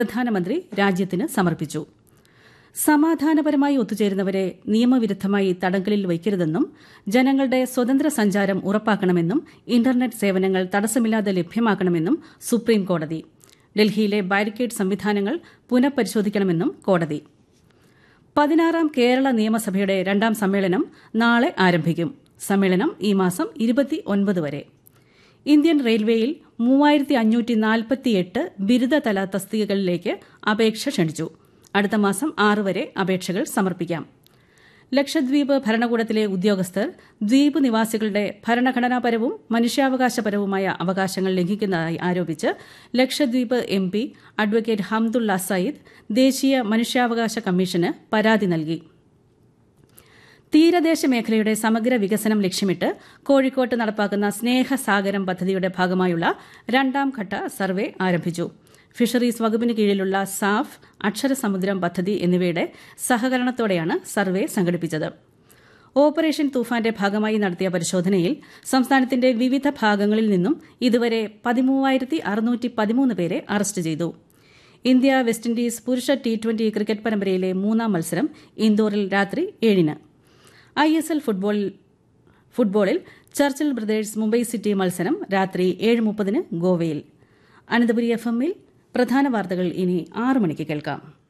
പ്രധാനമന്ത്രി രാജ്യത്തിന് സമർപ്പിച്ചു സമാധാനപരമായി ഒത്തുചേരുന്നവരെ നിയമവിരുദ്ധമായി തടങ്കലിൽ വയ്ക്കരുതെന്നും ജനങ്ങളുടെ സ്വതന്ത്ര സഞ്ചാരം ഉറപ്പാക്കണമെന്നും ഇന്റർനെറ്റ് സേവനങ്ങൾ തടസ്സമില്ലാതെ ലഭ്യമാക്കണമെന്നും സുപ്രീം കോടതി ഡൽഹിയിലെ ബാരിക്കേഡ് സംവിധാനങ്ങൾ പുനഃപരിശോധിക്കണമെന്നും കോടതി പതിനാറാം കേരള നിയമസഭയുടെ രണ്ടാം സമ്മേളനം നാളെ ആരംഭിക്കും സമ്മേളനം ഈ മാസം ഇരുപത്തി ഒൻപത് വരെ ഇന്ത്യൻ റെയിൽവേയിൽ മൂവായിരത്തി അഞ്ഞൂറ്റി നാൽപ്പത്തിയെട്ട് ബിരുദതല തസ്തികകളിലേക്ക് അപേക്ഷ ക്ഷണിച്ചു അടുത്ത മാസം ആറ് വരെ അപേക്ഷകൾ സമർപ്പിക്കാം ലക്ഷദ്വീപ് ഭരണകൂടത്തിലെ ഉദ്യോഗസ്ഥർ ദ്വീപ് നിവാസികളുടെ ഭരണഘടനാപരവും മനുഷ്യാവകാശപരവുമായ അവകാശങ്ങൾ ലംഘിക്കുന്നതായി ആരോപിച്ച് Lakshadweep M P advocate Hamdullah Sayeed ദേശീയ മനുഷ്യാവകാശ കമ്മീഷന് പരാതി നൽകി തീരദേശ മേഖലയുടെ സമഗ്ര വികസനം ലക്ഷ്യമിട്ട് കോഴിക്കോട്ട് നടപ്പാക്കുന്ന സ്നേഹസാഗരം പദ്ധതിയുടെ ഭാഗമായുള്ള രണ്ടാം ഘട്ട സർവേ ആരംഭിച്ചു ഫിഷറീസ് വകുപ്പിന് കീഴിലുള്ള സാഫ് അക്ഷരസമുദ്രം പദ്ധതി എന്നിവയുടെ സഹകരണത്തോടെയാണ് സർവേ സംഘടിപ്പിച്ചത് ഓപ്പറേഷൻ തൂഫാന്റെ ഭാഗമായി നടത്തിയ പരിശോധനയിൽ സംസ്ഥാനത്തിന്റെ വിവിധ ഭാഗങ്ങളിൽ നിന്നും ഇതുവരെ പതിമൂവായിരത്തി അറുന്നൂറ്റി പതിമൂന്ന് പേരെ അറസ്റ്റ് ചെയ്തു ഇന്ത്യ വെസ്റ്റ് ഇൻഡീസ് പുരുഷ ടി ട്വന്റി ക്രിക്കറ്റ് പരമ്പരയിലെ മൂന്നാം മത്സരം ഇൻഡോറിൽ രാത്രി ഏഴിന് ഐ എസ് എൽ ഫുട്ബോളിൽ ഫുട്ബോളിൽ ചർച്ചിൽ ബ്രദേഴ്സ് മുംബൈ സിറ്റി മത്സരം രാത്രി ഏഴ് മുപ്പതിന് ഗോവയിൽ അനന്തപുരി എഫ് എമ്മിൽ പ്രധാന വാർത്തകൾ ഇനി ആറ് മണിക്ക് കേൾക്കാം